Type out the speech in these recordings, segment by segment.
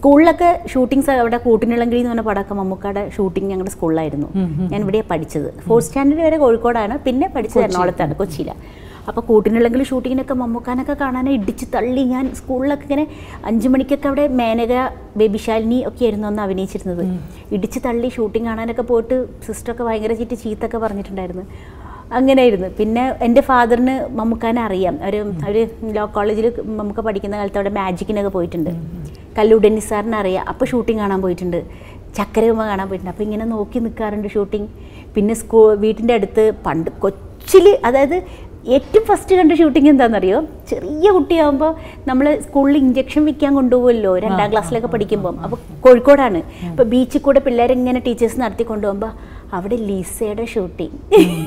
സ്കൂളിലൊക്കെ ഷൂട്ടിങ്സ് അവിടെ കൂട്ടിനിളങ്കിളി എന്ന് പറഞ്ഞ പടമൊക്കെ മമ്മൂക്കാടെ ഷൂട്ടിംഗ് ഞങ്ങളുടെ സ്കൂളിലായിരുന്നു ഞാൻ ഇവിടെയാണ് പഠിച്ചത് ഫോർത്ത് സ്റ്റാൻഡേർഡ് വരെ കോഴിക്കോടാണ് പിന്നെ പഠിച്ചത് എറണാകുളത്താണ് കൊച്ചിയിലാണ് അപ്പോൾ കൂട്ടിനിളങ്കിൽ ഷൂട്ടിങ്ങിനൊക്കെ മമ്മൂക്കാനൊക്കെ കാണാൻ ഇടിച്ച് തള്ളി ഞാൻ സ്കൂളിലൊക്കെ ഇങ്ങനെ അഞ്ച് മണിക്കൊക്കെ അവിടെ മേനക ബേബി ശാലിനി ഒക്കെ ആയിരുന്നു അന്ന് അഭിനയിച്ചിരുന്നത് ഇടിച്ച് തള്ളി ഷൂട്ടിംഗ് കാണാനൊക്കെ പോയിട്ട് സിസ്റ്ററൊക്കെ ഭയങ്കര ചീറ്റ് ചീത്തൊക്കെ പറഞ്ഞിട്ടുണ്ടായിരുന്നു അങ്ങനെയായിരുന്നു പിന്നെ എൻ്റെ ഫാദറിന് മമ്മൂക്കാനെ അറിയാം ഒരു ഒരു ലോ കോളേജിൽ മമ്മൂക്ക പഠിക്കുന്ന കാലത്ത് അവിടെ മാജിക്കിനൊക്കെ പോയിട്ടുണ്ട് കല്ലു ഡെന്നിസ് സാറിനെ അറിയാം അപ്പോൾ ഷൂട്ടിംഗ് കാണാൻ പോയിട്ടുണ്ട് ചക്കരയുമ്മ കാണാൻ പോയിട്ടുണ്ട് അപ്പോൾ ഇങ്ങനെ നോക്കി നിൽക്കാറുണ്ട് ഷൂട്ടിംഗ് പിന്നെ സ്കൂ വീട്ടിൻ്റെ അടുത്ത് പണ്ട് കൊച്ചിൽ അതായത് ഏറ്റവും ഫസ്റ്റ് കണ്ട ഷൂട്ടിംഗ് എന്താണെന്നറിയോ ചെറിയ കുട്ടിയാകുമ്പോൾ നമ്മൾ സ്കൂളിൽ ഇഞ്ചക്ഷൻ വെക്കാൻ കൊണ്ടുപോകുമല്ലോ രണ്ടാം ക്ലാസ്സിലൊക്കെ പഠിക്കുമ്പോൾ അപ്പോൾ കോഴിക്കോടാണ് അപ്പോൾ ബീച്ചിൽ കൂടെ പിള്ളേരെ ഇങ്ങനെ ടീച്ചേഴ്സ് നടത്തി കൊണ്ടുപോകുമ്പോൾ അവിടെ ലീസയുടെ ഷൂട്ടിംഗ്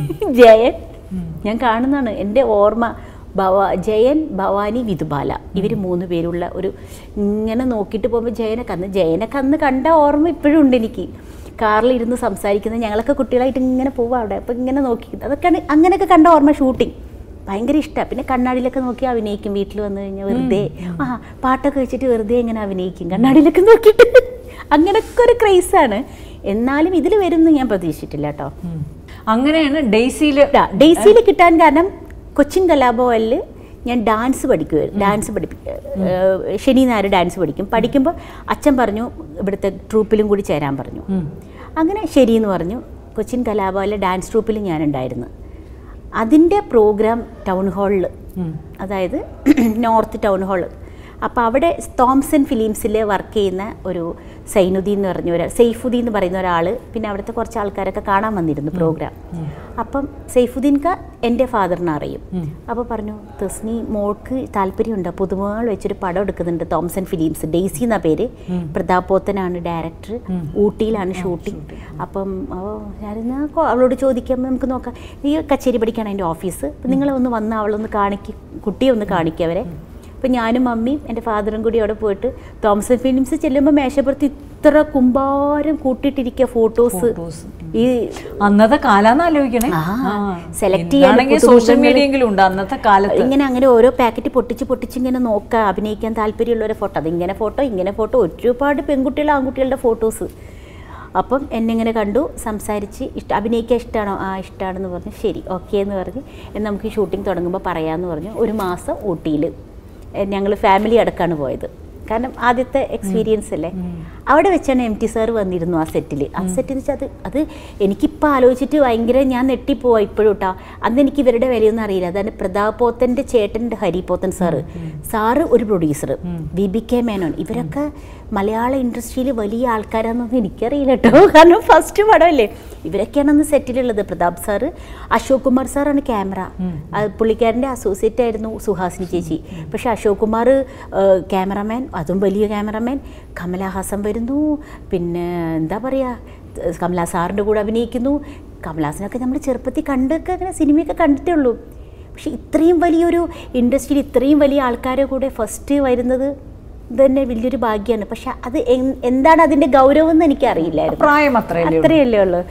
ജയൻ ഞാൻ കാണുന്നതാണ് എൻ്റെ ഓർമ്മ ഭവ ജയൻ ഭവാനി വിധുബാല ഇവർ മൂന്ന് പേരുള്ള ഒരു ഇങ്ങനെ നോക്കിയിട്ട് പോകുമ്പോൾ ജയനൊക്കെ അന്ന് ജയനൊക്കെ അന്ന് കണ്ട ഓർമ്മ ഇപ്പോഴും ഉണ്ട് എനിക്ക് കാറിലിരുന്ന് സംസാരിക്കുന്നത് ഞങ്ങളൊക്കെ കുട്ടികളായിട്ട് ഇങ്ങനെ പോവുക അവിടെ അപ്പോൾ ഇങ്ങനെ നോക്കി അതൊക്കെയാണ് അങ്ങനെയൊക്കെ കണ്ട ഓർമ്മ ഷൂട്ടിങ് ഭയങ്കര ഇഷ്ടമാണ് പിന്നെ കണ്ണാടിയിലൊക്കെ നോക്കി അഭിനയിക്കും വീട്ടിൽ വന്നു കഴിഞ്ഞാൽ വെറുതെ ആ പാട്ടൊക്കെ വെച്ചിട്ട് വെറുതെ ഇങ്ങനെ അഭിനയിക്കും കണ്ണാടിയിലൊക്കെ നോക്കിയിട്ട് അങ്ങനെയൊക്കെ ഒരു ക്രൈസാണ് എന്നാലും ഇതിൽ വരുമെന്ന് ഞാൻ പ്രതീക്ഷിച്ചിട്ടില്ല കേട്ടോ അങ്ങനെയാണ് ഡെയ്സിയില് ഡെയ്സിയിൽ കിട്ടാൻ കാരണം കൊച്ചിൻ കലാഭവനിൽ ഞാൻ ഡാൻസ് പഠിക്കുമായിരുന്നു ഡാൻസ് പഠിപ്പിക്കുക ശനി ഞായർ ഡാൻസ് പഠിക്കും പഠിക്കുമ്പോൾ അച്ഛൻ പറഞ്ഞു ഇവിടുത്തെ ട്രൂപ്പിലും കൂടി ചേരാൻ പറഞ്ഞു അങ്ങനെ ശരിയെന്ന് പറഞ്ഞു കൊച്ചിൻ കലാഭവനിലെ ഡാൻസ് ട്രൂപ്പിൽ ഞാനുണ്ടായിരുന്നു അതിൻ്റെ പ്രോഗ്രാം ടൗൺ ഹാളിൽ അതായത് നോർത്ത് ടൗൺ ഹാള് അപ്പോൾ അവിടെ തോംസൺ ഫിലിംസിൽ വർക്ക് ചെയ്യുന്ന ഒരു സൈനുദ്ദീൻ എന്ന് പറഞ്ഞ ഒരാൾ സൈഫുദ്ദീൻ എന്ന് പറയുന്ന ഒരാൾ പിന്നെ അവിടുത്തെ കുറച്ച് ആൾക്കാരൊക്കെ കാണാൻ വന്നിരുന്നു പ്രോഗ്രാം അപ്പം സൈഫുദ്ദീൻ ക എൻ്റെ ഫാദറിനെ അറിയും അപ്പോൾ പറഞ്ഞു തസ്നി മോൾക്ക് താല്പര്യമുണ്ടോ പുതുമകൾ വെച്ചൊരു പടം എടുക്കുന്നുണ്ട് തോംസൺ ഫിലിംസ് ഡെയ്സി എന്ന പേര് പ്രതാപ് പോത്തനാണ് ഡയറക്ടർ ഊട്ടിയിലാണ് ഷൂട്ടിംഗ് അപ്പം ഓ ഞാനിന്ന് കൊ- അവളോട് ചോദിക്കാം നമുക്ക് നോക്കാം ഈ കച്ചേരി പഠിക്കാണ് എൻ്റെ ഓഫീസ് അപ്പം നിങ്ങൾ ഒന്ന് വന്ന് അവളൊന്ന് കാണിക്ക് കുട്ടിയെ ഒന്ന് കാണിക്കുക അവരെ അപ്പം ഞാനും മമ്മിയും എൻ്റെ ഫാദറും കൂടി അവിടെ പോയിട്ട് തോമസൺ ഫിലിംസ് ചെല്ലുമ്പോൾ മേശപ്പുറത്ത് ഇത്ര കുമ്പാരം കൂട്ടിയിട്ടിരിക്കുക ഫോട്ടോസ് Photos. ഈ അന്നത്തെ കാലാന്ന് ആലോചിക്കണേ ആ, ആ. select ചെയ്യാൻ ഇന്നാണെങ്കിൽ പുതുമുഖങ്ങള് സോഷ്യൽ മീഡിയയെങ്കിലും ഉണ്ട് അന്നത്തെ കാലത്ത് ഇങ്ങനെ അങ്ങനെ ഓരോ പാക്കറ്റ് പൊട്ടിച്ച് പൊട്ടിച്ച് ഇങ്ങനെ നോക്കുക അഭിനയിക്കാൻ താല്പര്യമുള്ളവരെ ഫോട്ടോ അതിങ്ങനെ ഫോട്ടോ ഇങ്ങനെ ഫോട്ടോ ഒരുപാട് പെൺകുട്ടികൾ ആൺകുട്ടികളുടെ ഫോട്ടോസ് അപ്പം എന്നെ ഇങ്ങനെ കണ്ടു സംസാരിച്ച് ഇഷ്ട അഭിനയിക്കാൻ ഇഷ്ടമാണോ ആ ഇഷ്ടമാണെന്ന് പറഞ്ഞു ശരി ഓക്കെ എന്ന് പറഞ്ഞ് എന്നാൽ നമുക്ക് ഈ ഷൂട്ടിംഗ് തുടങ്ങുമ്പോൾ പറയാമെന്ന് പറഞ്ഞു ഒരു മാസം ഊട്ടിയിൽ ഞങ്ങൾ ഫാമിലി അടക്കമാണ് പോയത് കാരണം ആദ്യത്തെ എക്സ്പീരിയൻസ് അല്ലേ അവിടെ വെച്ചാണ് എം ടി സാർ വന്നിരുന്നു ആ സെറ്റിൽ ആ സെറ്റിൽ വെച്ചാൽ അത് അത് എനിക്കിപ്പോൾ ആലോചിച്ചിട്ട് ഭയങ്കര ഞാൻ നെട്ടിപ്പോവാ ഇപ്പോഴും കേട്ടോ അന്ന് എനിക്ക് ഇവരുടെ വിലയൊന്നും അറിയില്ല അതാണ് പ്രതാപ് പോത്തൻ്റെ ചേട്ടൻ്റെ ഹരി പോത്തൻ സാറ് സാറ് ഒരു producer V B K Menon ഇവരൊക്കെ മലയാള ഇൻഡസ്ട്രിയിൽ വലിയ ആൾക്കാരാണെന്നൊന്നും എനിക്കറിയില്ല കേട്ടോ കാരണം ഫസ്റ്റ് പടമല്ലേ ഇവരൊക്കെയാണ് അന്ന് സെറ്റിലുള്ളത് പ്രതാപ് സാറ് അശോക് കുമാർ സാറാണ് ക്യാമറ പുള്ളിക്കാരൻ്റെ അസോസിയേറ്റ് ആയിരുന്നു സുഹാസിനി ചേച്ചി പക്ഷെ അശോക് കുമാർ ക്യാമറമാൻ അതും വലിയ ക്യാമറമാൻ കമലഹാസൻ വരുന്നു പിന്നെ എന്താ പറയുക കമലാ സാറിൻ്റെ കൂടെ അഭിനയിക്കുന്നു കമലഹാസനൊക്കെ നമ്മൾ ചെറുപ്പത്തിൽ കണ്ടൊക്കെ അങ്ങനെ സിനിമയൊക്കെ കണ്ടിട്ടേ ഉള്ളൂ പക്ഷെ ഇത്രയും വലിയൊരു ഇൻഡസ്ട്രിയിൽ ഇത്രയും വലിയ ആൾക്കാരെ കൂടെ ഫസ്റ്റ് വരുന്നത് തന്നെ വലിയൊരു ഭാഗ്യമാണ് പക്ഷെ അത് എൻ- എന്താണ് അതിൻ്റെ ഗൗരവം എന്ന് എനിക്കറിയില്ലായിരുന്നു പ്രായം അത്രയല്ലേ ഉള്ളൂ. അത്രയല്ലേ ഉള്ളൂ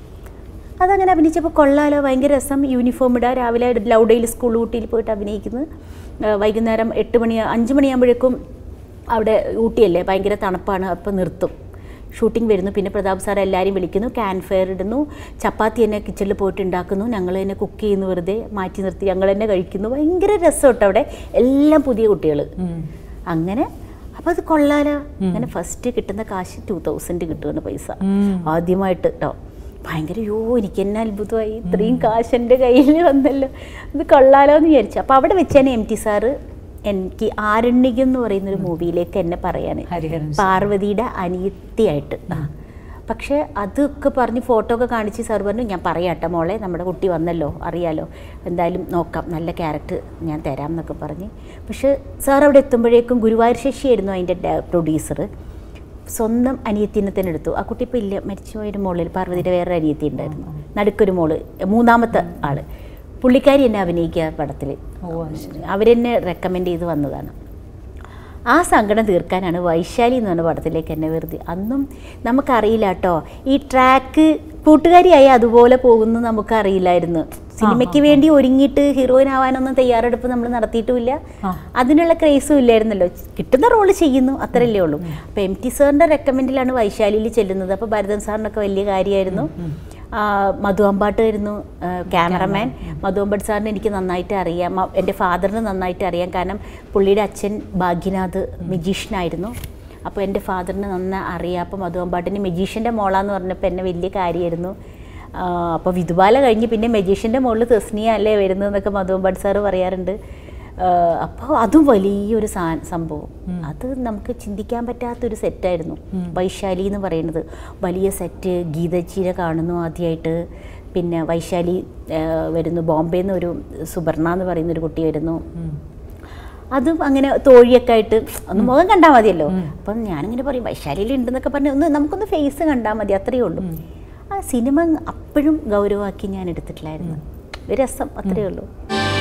അതങ്ങനെ അഭിനയിച്ചപ്പോൾ കൊള്ളാലോ ഭയങ്കര രസം യൂണിഫോം ഇടുക രാവിലെ ലൗഡയിൽ സ്കൂൾ ഊട്ടിയിൽ പോയിട്ട് അഭിനയിക്കുന്നു ആ, വൈകുന്നേരം എട്ട് മണി അഞ്ച് മണിയാകുമ്പോഴേക്കും അവിടെ ഊട്ടിയല്ലേ ഭയങ്കര തണുപ്പാണ് അപ്പോൾ നിർത്തും ഷൂട്ടിംഗ് വരുന്നു പിന്നെ പ്രതാപ് സാർ എല്ലാവരെയും വിളിക്കുന്നു ക്യാൻ ഫെയർ ഇടുന്നു ചപ്പാത്തി തന്നെ കിച്ചണിൽ പോയിട്ട് ഉണ്ടാക്കുന്നു ഞങ്ങൾ തന്നെ കുക്ക് ചെയ്യുന്നു വെറുതെ മാറ്റി നിർത്തി ഞങ്ങൾ തന്നെ കഴിക്കുന്നു ഭയങ്കര രസം കേട്ടോ അവിടെ എല്ലാം പുതിയ കുട്ടികൾ അങ്ങനെ അപ്പോൾ അത് കൊള്ളാലോ അങ്ങനെ ഫസ്റ്റ് കിട്ടുന്ന കാശ് ടു തൗസൻഡ് കിട്ടുന്ന പൈസ ആദ്യമായിട്ട് കേട്ടോ ഭയങ്കര യോ എനിക്ക് എന്നെ അത്ഭുതമായി ഇത്രയും കാശ് എൻ്റെ കയ്യിൽ വന്നല്ലോ ഇത് കൊള്ളാലോ എന്ന് വിചാരിച്ചു അപ്പോൾ അവിടെ വെച്ചാണ് എം ടി സാറ് എനിക്ക് ആരണ്യകം എന്ന് പറയുന്നൊരു മൂവിയിലേക്ക് എന്നെ പറയാണ് ഹരിഹരൻ സാർ. പാർവതിയുടെ അനിയത്തിയായിട്ട് ആ. പക്ഷേ അതൊക്കെ പറഞ്ഞ് ഫോട്ടോ ഒക്കെ കാണിച്ച് സാർ പറഞ്ഞു ഞാൻ പറയാട്ടെ മോളെ നമ്മുടെ കുട്ടി വന്നല്ലോ അറിയാലോ എന്തായാലും നോക്കാം നല്ല ക്യാരക്ടർ ഞാൻ തരാം എന്നൊക്കെ പറഞ്ഞ് പക്ഷേ സാർ അവിടെ എത്തുമ്പോഴേക്കും ഗുരുവായൂർ ശശിയായിരുന്നു അതിൻ്റെ പ്രൊഡ്യൂസർ സ്വന്തം അനിയത്തിനെ തന്നെ എടുത്തു ആ കുട്ടി ഇപ്പോൾ ഇല്ല മരിച്ചുപോയൊരു മോളിൽ പാർവതിയുടെ വേറെ അനിയത്തി ഉണ്ടായിരുന്നു നടുക്കൊരു മോള് മൂന്നാമത്തെ ആള് പുള്ളിക്കാരി എന്നെ അഭിനയിക്കുക പടത്തിൽ ഓ അത് ശരി അവരെന്നെ റെക്കമെൻഡ് ചെയ്ത് വന്നതാണ് ആ സങ്കടം തീർക്കാനാണ് വൈശാലി എന്ന് പറഞ്ഞ പടത്തിലേക്ക് എന്നെ വെറുതെ അന്നും നമുക്കറിയില്ല കേട്ടോ ഈ ട്രാക്ക് കൂട്ടുകാരിയായി അതുപോലെ പോകുന്നു നമുക്കറിയില്ലായിരുന്നു സിനിമയ്ക്ക് വേണ്ടി ഒരുങ്ങിയിട്ട് ഹീറോയിൻ ആവാനൊന്നും തയ്യാറെടുപ്പ് നമ്മൾ നടത്തിയിട്ടുമില്ല അതിനുള്ള ക്രേസും ഇല്ലായിരുന്നല്ലോ കിട്ടുന്ന റോള് ചെയ്യുന്നു അത്രയല്ലേ ഉള്ളൂ അപ്പോൾ എം ടി സാറിൻ്റെ റെക്കമെൻഡിലാണ് വൈശാലിയിൽ ചെല്ലുന്നത് അപ്പോൾ ഭരതൻ സാറിനൊക്കെ വലിയ കാര്യമായിരുന്നു ആ, മധു അമ്പാട്ടായിരുന്നു ക്യാമറമാൻ മധു അമ്പാട്ട് സാറിന് എനിക്ക് നന്നായിട്ട് അറിയാം മ- എൻ്റെ ഫാദറിന് നന്നായിട്ട് അറിയാം കാരണം പുള്ളിയുടെ അച്ഛൻ ഭാഗ്യനാഥ് മെജീഷ്യനായിരുന്നു അപ്പോൾ എൻ്റെ ഫാദറിന് നന്നായി അറിയാം അപ്പോൾ മധു അമ്പാട്ടിന് മെജീഷ്യൻ്റെ മോളാന്ന് പറഞ്ഞപ്പോൾ എന്നെ വലിയ കാര്യമായിരുന്നു അപ്പോൾ വിധുബാല കഴിഞ്ഞ് പിന്നെ മെജീഷ്യൻ്റെ മുകളിൽ തെസ്നിയ അല്ലേ വരുന്നതെന്നൊക്കെ മധു അമ്പാട്ട് സാറ് പറയാറുണ്ട് അപ്പോൾ അതും വലിയൊരു സാ സംഭവം അത് നമുക്ക് ചിന്തിക്കാൻ പറ്റാത്തൊരു സെറ്റായിരുന്നു വൈശാലി എന്ന് പറയുന്നത് വലിയ സെറ്റ് ഗീതച്ചീര കാണുന്നു ആദ്യമായിട്ട് പിന്നെ വൈശാലി ആ, വരുന്നു ബോംബെയിൽ നിന്ന് ഒരു സുബർണ എന്ന് പറയുന്ന ഒരു കുട്ടി വരുന്നു അതും അങ്ങനെ തോഴിയൊക്കെ ആയിട്ട് ഒന്ന് മുഖം കണ്ടാൽ മതിയല്ലോ അപ്പം ഞാനിങ്ങനെ പറയും വൈശാലിയിൽ ഉണ്ടെന്നൊക്കെ പറഞ്ഞ് ഒന്ന് നമുക്കൊന്ന് ഫേസ് കണ്ടാൽ മതി അത്രയേ ഉള്ളൂ ആ സിനിമ അപ്പോഴും ഗൗരവമാക്കി ഞാൻ എടുത്തിട്ടില്ലായിരുന്നു ഒരു രസം അത്രയേ ഉള്ളൂ